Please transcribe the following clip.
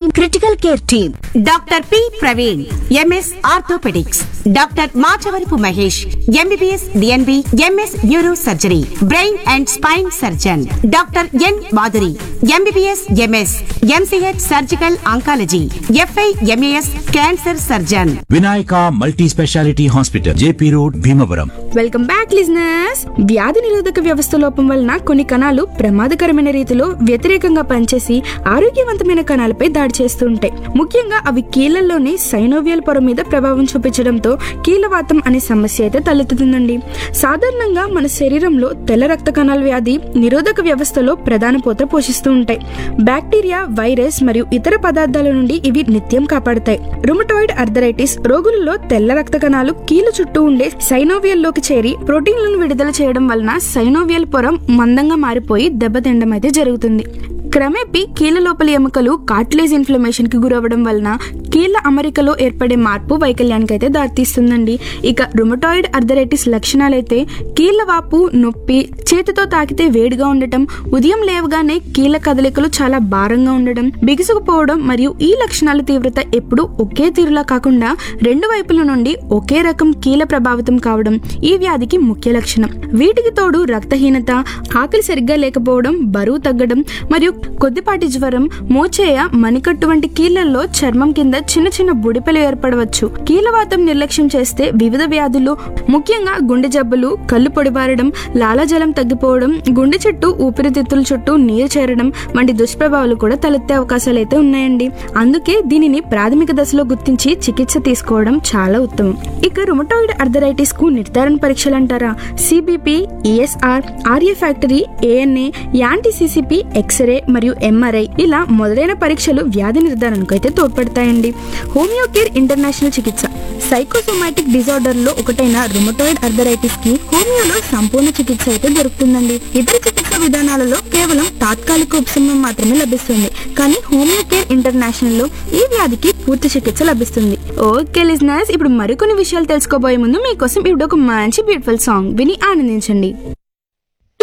critical care team doctor P Praveen M S orthopaedics doctor Machavarapu Mahesh M B B S D N B M S neuro surgery brain and spine surgeon doctor N Madhuri M B B S M S M C H surgical oncology F I M A S cancer surgeon Vinayaka multi speciality hospital J P road Bhimavaram welcome back listeners వ్యాధి నిరోధక వ్యవస్థ లోపం వలన కొన్ని కణాలు ప్రమాదకరమైన రీతిలో వ్యతిరేకంగా పనిచేసి ఆరోగ్యవంతమైన కణాలపై దాడి చేస్తూ ఉంటాయి ముఖ్యంగా అవి కీళ్లలోని సైనోవియల్ పొర మీద ప్రభావం చూపించడంతో కీలవాతం అనే సమస్య అయితే తలెత్తుతుందండి సాధారణంగా మన శరీరంలో తెల్ల రక్త కణాల వ్యాధి నిరోధక వ్యవస్థలో ప్రధాన పాత్ర పోషిస్తూ ఉంటాయి బ్యాక్టీరియా వైరస్ మరియు ఇతర పదార్థాల నుండి ఇవి నిత్యం కాపాడతాయి రుమటాయిడ్ అర్థరైటిస్ రోగులలో తెల్ల రక్త కణాలు కీలు చుట్టూ ఉండే సైనోవియల్ లోకి చేరి ప్రోటీన్లను విడుదల చేయడం వలన సైనోవియల్ పొర మందంగా మారిపోయి దెబ్బతినడం అయితే జరుగుతుంది క్రమేపీ కీళ్ళ లోపలి ఎముకలు కార్టిలేజ్ ఇన్ఫ్లమేషన్ కి గురవ్వడం వలన కీళ్ళ అమరికలో ఏర్పడే మార్పు వైకల్యానికి అయితే దారితీస్తుందండి ఇక రుమటాయిడ్ అర్థరైటిస్ లక్షణాలైతే కీళ్ళ వాపు నొప్పి చేతితో తాకితే వేడిగా ఉండటం ఉదయం లేవగానే కీళ్ళ కదలికలు చాలా భారంగా ఉండడం బిగుసుకుపోవడం మరియు ఈ లక్షణాల తీవ్రత ఎప్పుడూ ఒకే తీరులా కాకుండా రెండు వైపుల నుండి ఒకే రకం కీళ్ళ ప్రభావితం కావడం ఈ వ్యాధికి ముఖ్య లక్షణం వీటికి తోడు రక్తహీనత ఆకలి సరిగ్గా లేకపోవడం బరువు తగ్గడం మరియు కొద్దిపాటి జ్వరం మోచేయ మణికట్టు వంటి కీళ్లలో చర్మం కింద చిన్న చిన్న బుడిపెలు ఏర్పడవచ్చు కీలవాతం నిర్లక్ష్యం చేస్తే వివిధ వ్యాధులు ముఖ్యంగా గుండె జబ్బులు కళ్ళు పొడిబారడం లాలాజలం తగ్గిపోవడం గుండె చుట్టూ ఊపిరితిత్తుల చుట్టూ నీరు చేరడం వంటి దుష్ప్రభావాలు కూడా తలెత్తే అవకాశాలు అయితే ఉన్నాయండి అందుకే దీనిని ప్రాథమిక దశలో గుర్తించి చికిత్స తీసుకోవడం చాలా ఉత్తమం ఇక రుమటాయిడ్ అర్థరైటిస్ కు నిర్ధారణ పరీక్షలు అంటారా C B P E S R R A factory A N A anti C C P x ray మరియు ఎంఆర్ఐ ఇలా మొదలైన పరీక్షలు వ్యాధి నిర్ధారణకు అయితే తోడ్పడతాయండి హోమియోకేర్ ఇంటర్నేషనల్ చికిత్స సైకోసోమాటిక్ డిజార్డర్ లో ఒకటైన రుమటాయిడ్ అర్థరైటిస్ కి హోమియోలో సంపూర్ణ చికిత్స అయితే దొరుకుతుందండి ఇతర చికిత్స విధానాలలో కేవలం తాత్కాలిక ఉపశమనం మాత్రమే లభిస్తుంది కానీ హోమియోకేర్ ఇంటర్నేషనల్ లో ఈ వ్యాధికి పూర్తి చికిత్స లభిస్తుంది ఓకే లిజనర్స్ ఇప్పుడు మరికొన్ని విషయాలు తెలుసుకోబోయే ముందు మీకోసం ఇప్పుడు ఒక మంచి బ్యూటిఫుల్ సాంగ్ విని ఆనందించండి